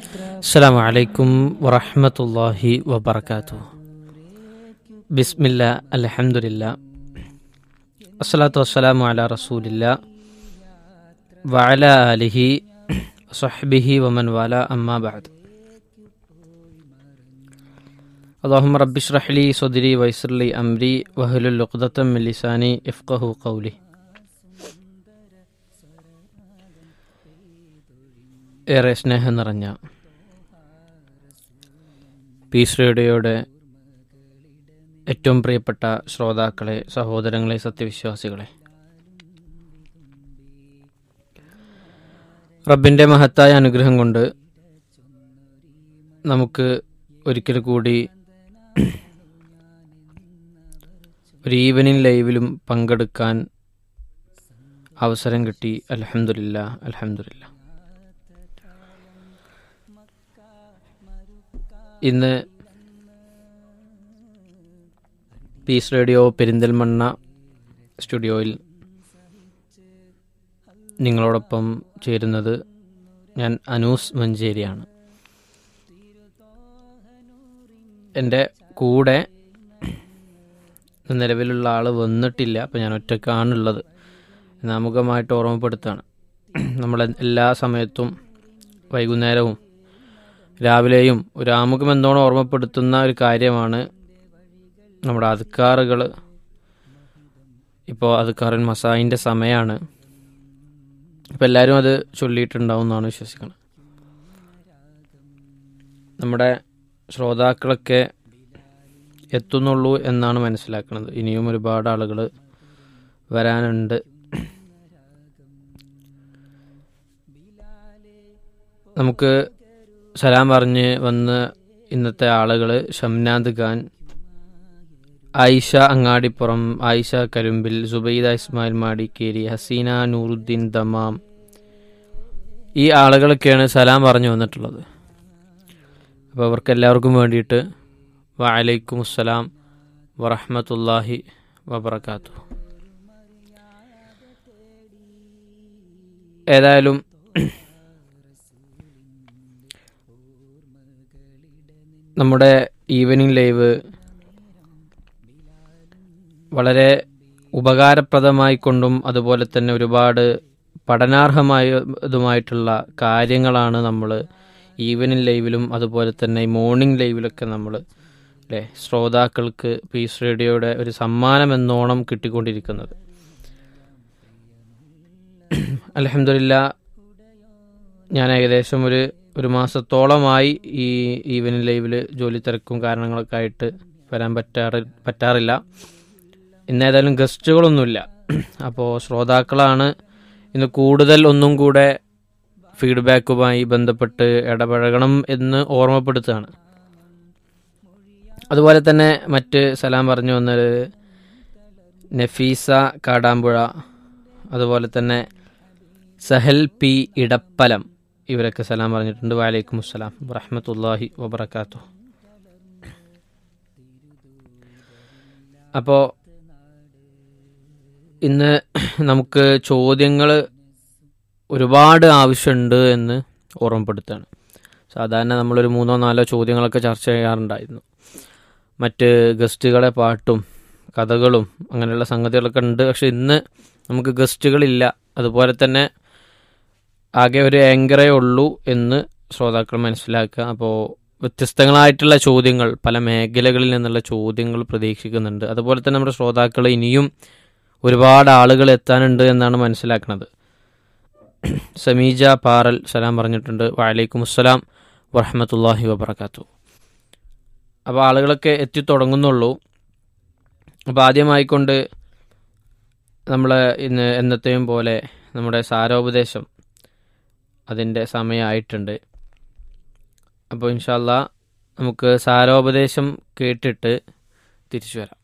السلام عليكم ورحمة الله وبركاته بسم الله الحمد لله الصلاة والسلام على رسول الله وعلى آله وصحبه ومن والاه أما بعد اللهم رب اشرح لي صدري ويسر لي أمري واحلل عقدة من لساني يفقه قولي ഏറെ സ്നേഹം നിറഞ്ഞ പീസ് റേഡിയോയുടെ ഏറ്റവും പ്രിയപ്പെട്ട ശ്രോതാക്കളെ സഹോദരങ്ങളെ സത്യവിശ്വാസികളെ റബ്ബിൻ്റെ മഹത്തായ അനുഗ്രഹം കൊണ്ട് നമുക്ക് ഒരിക്കൽ കൂടി ഒരു ഈവനിങ് ലൈവിലും പങ്കെടുക്കാൻ അവസരം കിട്ടി അലഹമില്ല അലഹമില്ല ഇന്ന് പീസ് റേഡിയോ പെരിന്തൽമണ്ണ സ്റ്റുഡിയോയിൽ നിങ്ങളോടൊപ്പം ചേരുന്നത് ഞാൻ അനൂസ് മഞ്ചേരിയാണ് എൻ്റെ കൂടെ നിലവിലുള്ള ആൾ വന്നിട്ടില്ല അപ്പം ഞാൻ ഒറ്റക്കാണുള്ളത് നാമുഖമായിട്ട് ഓർമ്മപ്പെടുത്താണ് നമ്മൾ എല്ലാ സമയത്തും വൈകുന്നേരവും രാവിലെയും ഒരു ആമുഖം എന്നോണം ഓർമ്മപ്പെടുത്തുന്ന ഒരു കാര്യമാണ് നമ്മുടെ അധികാറുകൾ ഇപ്പോൾ അധികാരൻ മസായിൻ്റെ സമയമാണ് അപ്പോൾ എല്ലാവരും അത് ചൊല്ലിയിട്ടുണ്ടാവും എന്നാണ് വിശ്വസിക്കുന്നത് നമ്മുടെ ശ്രോതാക്കളൊക്കെ എത്തുന്നുള്ളൂ എന്നാണ് മനസ്സിലാക്കുന്നത് ഇനിയും ഒരുപാട് ആളുകൾ വരാനുണ്ട് നമുക്ക് സലാം പറഞ്ഞ് വന്ന് ഇന്നത്തെ ആളുകൾ ഷംനാദ് ഖാൻ ആയിഷ അങ്ങാടിപ്പുറം ആയിഷ കരുമ്പിൽ സുബൈദ ഇസ്മായിൽ മാടിക്കേരി ഹസീന നൂറുദ്ദീൻ ദമാം ഈ ആളുകളൊക്കെയാണ് സലാം പറഞ്ഞു വന്നിട്ടുള്ളത് അപ്പോൾ അവർക്ക് എല്ലാവർക്കും വേണ്ടിയിട്ട് വലൈക്കും അസ്സലാം വറഹമത്തല്ലാഹി വബർക്കാത്തു ഏതായാലും നമ്മുടെ ഈവനിങ് ലൈവ് വളരെ ഉപകാരപ്രദമായി കൊണ്ടും അതുപോലെ തന്നെ ഒരുപാട് പഠനാർഹമായതുമായിട്ടുള്ള കാര്യങ്ങളാണ് നമ്മൾ ഈവനിങ് ലൈവിലും അതുപോലെ തന്നെ മോർണിംഗ് ലൈവിലൊക്കെ നമ്മൾ അല്ലേ ശ്രോതാക്കൾക്ക് പീസ് റേഡിയോയുടെ ഒരു സമ്മാനം എന്നോണം കിട്ടിക്കൊണ്ടിരിക്കുന്നത് അലഹമില്ല ഞാൻ ഏകദേശം ഒരു ഒരു മാസത്തോളമായി ഈ ഈവനിങ് ലൈവിൽ ജോലി തിരക്കും കാരണങ്ങളൊക്കെ ആയിട്ട് വരാൻ പറ്റാറ് പറ്റാറില്ല ഇന്നേതായാലും ഗസ്റ്റുകളൊന്നുമില്ല അപ്പോൾ ശ്രോതാക്കളാണ് ഇന്ന് കൂടുതൽ ഒന്നും കൂടെ ഫീഡ്ബാക്കുമായി ബന്ധപ്പെട്ട് ഇടപഴകണം എന്ന് ഓർമ്മപ്പെടുത്തുകയാണ് അതുപോലെ തന്നെ മറ്റ് സലാം പറഞ്ഞു വന്നത് നഫീസ കാടാമ്പുഴ അതുപോലെ തന്നെ സഹൽ പി ഇടപ്പലം ഇവരൊക്കെ സലാം പറഞ്ഞിട്ടുണ്ട് വാലൈക്കും അസ്സലാം വറഹമത്തല്ലാഹി വബർക്കാത്തു അപ്പോൾ ഇന്ന് നമുക്ക് ചോദ്യങ്ങൾ ഒരുപാട് ആവശ്യമുണ്ട് എന്ന് ഓർമ്മപ്പെടുത്തുകയാണ് സാധാരണ നമ്മളൊരു മൂന്നോ നാലോ ചോദ്യങ്ങളൊക്കെ ചർച്ച ചെയ്യാറുണ്ടായിരുന്നു മറ്റ് ഗസ്റ്റുകളെ പാട്ടും കഥകളും അങ്ങനെയുള്ള സംഗതികളൊക്കെ ഉണ്ട് പക്ഷെ ഇന്ന് നമുക്ക് ഗസ്റ്റുകളില്ല അതുപോലെ തന്നെ ആകെ ഒരു ആങ്കറേ ഉള്ളൂ എന്ന് ശ്രോതാക്കൾ മനസ്സിലാക്കുക അപ്പോൾ വ്യത്യസ്തങ്ങളായിട്ടുള്ള ചോദ്യങ്ങൾ പല മേഖലകളിൽ നിന്നുള്ള ചോദ്യങ്ങൾ പ്രതീക്ഷിക്കുന്നുണ്ട് അതുപോലെ തന്നെ നമ്മുടെ ശ്രോതാക്കൾ ഇനിയും ഒരുപാട് ആളുകൾ എത്താനുണ്ട് എന്നാണ് മനസ്സിലാക്കുന്നത് സമീജ പാറൽ സലാം പറഞ്ഞിട്ടുണ്ട് വലൈക്കും അസ്സലാം വറഹമത്തല്ലാഹി വബർക്കാത്തു അപ്പോൾ ആളുകളൊക്കെ എത്തി തുടങ്ങുന്നുള്ളൂ അപ്പോൾ ആദ്യമായിക്കൊണ്ട് നമ്മൾ ഇന്ന് എന്നത്തെയും പോലെ നമ്മുടെ സാരോപദേശം അതിൻ്റെ സമയമായിട്ടുണ്ട് അപ്പോൾ ഇൻഷാല്ല നമുക്ക് സാരോപദേശം കേട്ടിട്ട് തിരിച്ചു വരാം